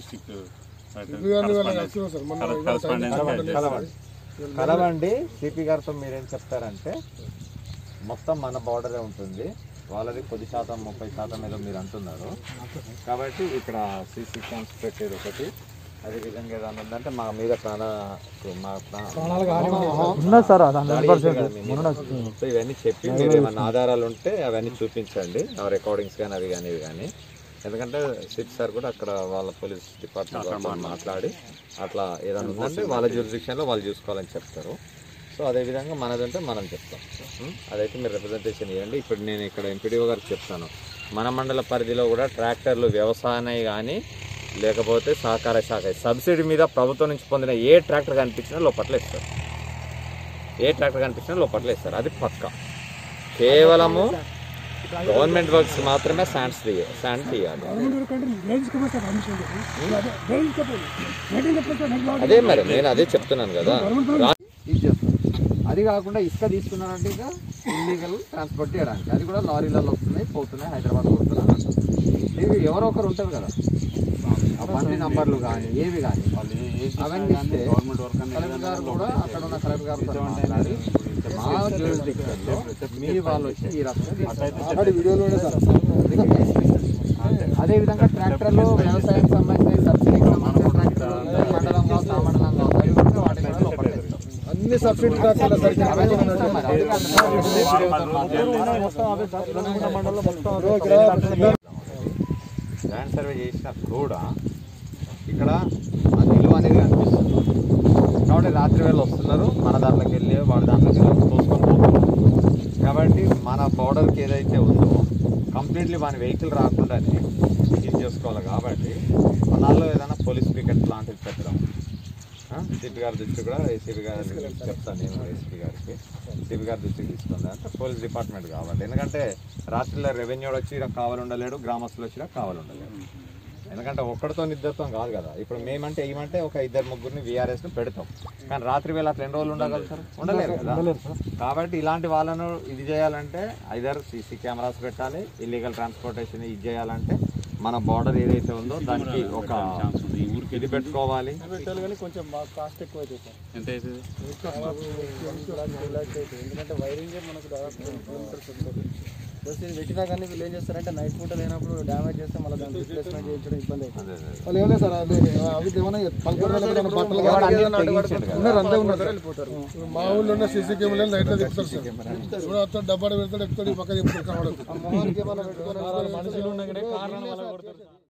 District కలవండి CP గారితో మీరేం చెప్తారంటే మొత్తం మన బార్డరే ఉంటుంది వాళ్ళది కొద్ది శాతం ముప్పై శాతం ఏదో మీరు అంటున్నారు కాబట్టి ఇక్కడ సీసీ క్యామ్స్ పెట్టేది ఒకటి అదే విధంగా ఏదైనా ఉందంటే మా మీద ప్రాణ మా ఉన్నా సార్ అది దాడి చేసి కదా మీ మీద. సో ఇవన్నీ చెప్పి మీరు ఏమైనా ఆధారాలు ఉంటే అవన్నీ చూపించండి ఆ రికార్డింగ్స్ కానీ అవి కానీ ఇవి కానీ ఎందుకంటే సిట్ సార్ కూడా అక్కడ వాళ్ళ పోలీస్ డిపార్ట్మెంట్ వాళ్ళతో మాట్లాడి అట్లా ఏదైనా ఉందంటే వాళ్ళ జ్యూరిడిక్షన్లో వాళ్ళు చూసుకోవాలని చెప్తారు సో అదే విధంగా మనదంటే మనం చెప్తాం ఉం? అదైతే మీరు రిప్రజెంటేషన్ ఇవ్వండి ఇప్పుడు నేను ఇక్కడ ఎంపీడీఓ గారికి చెప్తాను మన మండల పరిధిలో కూడా ట్రాక్టర్లు వ్యవసాయమే కానీ లేకపోతే సహకార శాఖ సబ్సిడీ మీద ప్రభుత్వం నుంచి పొందిన ఏ ట్రాక్టర్ కనిపించినా లోపట్ల ఇస్తారు ఏ ట్రాక్టర్ కనిపించినా లోపట్ల ఇస్తారు అది పక్క కేవలము గవర్నమెంట్ వర్క్స్ మాత్రమే శాండ్స్ తీయ శాండ్ తీయాలి అదే మరి నేను అదే చెప్తున్నాను కదా రా- ఇది చేస్తాం అది కాకుండా ఇసుక తీసుకున్నారంటే ఇక ఇల్లీగల్ ట్రాన్స్పోర్ట్ చేయడానికి అది కూడా లారీలలో వస్తున్నాయి పోతున్నాయి హైదరాబాద్ పోతున్నాయి మీకు ఎవరో ఒకరు ఉంటారు కదా ఆ బండి నంబర్లు కానీ ఏవి కానీ అవన్నీ ఇస్తే కలెక్టర్ గారు కూడా అక్కడ ఉన్న కలెక్టర్ గారితో మాట్లాడి మా jurisdiction లో మీ వాళ్ళు వచ్చి ఈ రకంగా అదే విధంగా ట్రాక్టర్లు వ్యవసాయం సంబంధించిన సబ్సిడీకి సంబంధించిన ట్రాక్టర్లు మండలం కావచ్చు ఆ మండలం కావచ్చు అవి కూడా వాటిని కూడా లోపల పెడతాం. అన్ని సబ్సిడీ ట్రాక్టర్లు సరిగ్గా అవన్నీ ఇస్తాం మరి. అది కాదు. ల్యాండ్ సర్వే చేసినా కూడా ఇక్కడ ఆ నిలువ అనేది కనిపిస్తుంది కాబట్టి రాత్రి వేళ వస్తున్నారు మన దాంట్లోకి వెళ్ళి వాడి దాంట్లోకి వెళ్ళి తోసుకొని పోతున్నారు కాబట్టి మన బార్డర్కి ఏదైతే ఉందో కంప్లీట్లీ మన వెహికల్ రాకుండానే సీజ్ చేసుకోవాలి కాబట్టి కొన్నాళ్ళు ఏదైనా పోలీస్ పికెట్ లాంటిది పెట్టడం సిపి గారి దృష్టి కూడా ఏసీపీ గారికి చెప్తాను నేను ఏసీపీ గారికి సిపి గారి దృష్టికి తీసుకుంది అంటే పోలీస్ డిపార్ట్మెంట్ కావాలి ఎందుకంటే రాత్రిలో రెవెన్యూ వచ్చి ఈడ కావాలి ఉండలేడు గ్రామస్తులు వచ్చి ఈడ కావాలి ఉండలేడు ఎందుకంటే ఒక్కడితో ఇద్దరితో కాదు కదా ఇప్పుడు మేమంటే ఏమంటే ఒక ఇద్దరు ముగ్గురిని విఆర్ఎస్ ని పెడతాం కానీ రాత్రి వేళ అట్లా ఎన్ని రోజులు ఉండగలుగుతారు ఉండలేరు కదా కాబట్టి ఇలాంటి వాళ్ళను ఇది చేయాలంటే ఐదర్ సీసీ కెమెరాస్ పెట్టాలి ఇల్లీగల్ ట్రాన్స్పోర్టేషన్ ఇది చేయాలంటే మన బార్డర్ ఏదైతే ఉందో దానికి ఒక ఈ ఊరికి ఇది పెట్టుకోవాలి పెట్టాలి కానీ కొంచెం మాకు కాస్ట్ ఎక్కువ అవుతుంది సార్ ఎంత అవుతుంది ఎందుకంటే వైరింగ్ మనకు దాదాపు కిలోమీటర్స్ ఉంటుంది ప్లస్ ఇది పెట్టినా కానీ వీళ్ళు ఏం చేస్తారంటే నైట్ పూట లేనప్పుడు డ్యామేజ్ చేస్తే మళ్ళీ దాన్ని రీప్లేస్మెంట్ చేయించడం ఇబ్బంది అవుతుంది అదే, అదే. వాళ్ళు ఏమలేదు సార్ అది అవి ఏమైనా బట్టలు ఎవరు అన్ని తెగించాడు కదా. ఉన్నారు అంతే ఉన్నారు వెళ్ళిపోతారు మా ఊళ్ళో ఉన్న సీసీ కెమెరాలు నైట్ లో తిప్పుతారు సార్ ఇప్పుడు వస్తాడు డబ్బాడు పెడతాడు ఎక్కుతాడు ఈ పక్క చెప్తాడు కనబడదు మనుషులు